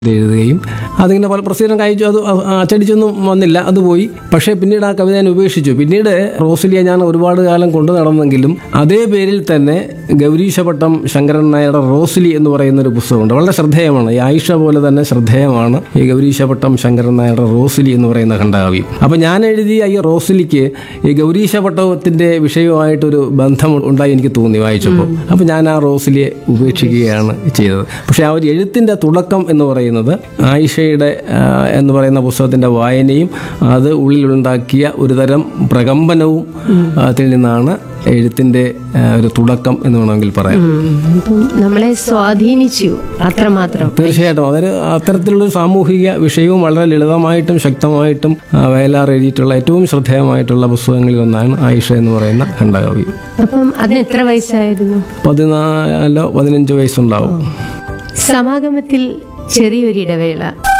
ഇത് എഴുതുകയും അതിങ്ങനെ പല പ്രസിദ്ധീകരണം കഴിച്ചു അത് അ- അച്ചടിച്ചൊന്നും വന്നില്ല അത് പോയി പക്ഷേ പിന്നീട് ആ കവിത ഞാൻ ഉപേക്ഷിച്ചു പിന്നീട് റോസിലിയെ ഞാൻ ഒരുപാട് കാലം കൊണ്ടു നടന്നെങ്കിലും അതേ പേരിൽ തന്നെ ഗൗരീശപട്ടം ശങ്കരൻ നായരുടെ റോസിലി എന്ന് പറയുന്ന ഒരു പുസ്തകമുണ്ട് വളരെ ശ്രദ്ധേയമാണ് ഈ ആയിഷ പോലെ തന്നെ ശ്രദ്ധേയമാണ് ഈ ഗൗരീശപട്ടം ശങ്കരൻ നായരുടെ റോസിലി എന്ന് പറയുന്ന ഖണ്ഡകാവ്യം അപ്പം ഞാൻ എഴുതിയ ഈ റോസിലിക്ക് ഈ ഗൗരീശപട്ടത്തിന്റെ വിഷയവുമായിട്ടൊരു ബന്ധം ഉണ്ടായി എനിക്ക് തോന്നി വായിച്ചപ്പോൾ അപ്പം ഞാൻ ആ റോസിലിയെ ഉപേക്ഷിക്കുകയാണ് ചെയ്തത് പക്ഷേ ആ ഒരു എഴുത്തിൻ്റെ തുടക്കം എന്ന് പറയുന്നത് ആയിഷയുടെ ആ, എന്ന് പറയുന്ന പുസ്തകത്തിൻ്റെ വായനയും അത് ഉള്ളിലുണ്ടാക്കിയ ഒരു തരം പ്രകമ്പനവും അതിൽ നിന്നാണ് എഴുത്തിൻ്റെ ആ, ഒരു തുടക്കം എന്ന് വേണമെങ്കിൽ പറയാം അപ്പം നമ്മളെ സ്വാധീനിച്ചു അത്രമാത്രം തീർച്ചയായിട്ടും അതൊരു അത്തരത്തിലുള്ളൊരു സാമൂഹിക വിഷയവും വളരെ ലളിതമായിട്ടും ശക്തമായിട്ടും ആ, വയലാർ എഴുതിയിട്ടുള്ള ഏറ്റവും ശ്രദ്ധേയമായിട്ടുള്ള പുസ്തകങ്ങളിൽ ഒന്നാണ് ആയിഷ എന്ന് പറയുന്ന ഖണ്ഡകാവ്യം അപ്പം അതിന് എത്ര വയസ്സായിരുന്നു പതിനാലോ പതിനഞ്ചോ വയസ്സുണ്ടാവും സമാഗമത്തിൽ ചെറിയൊരു ഇടവേള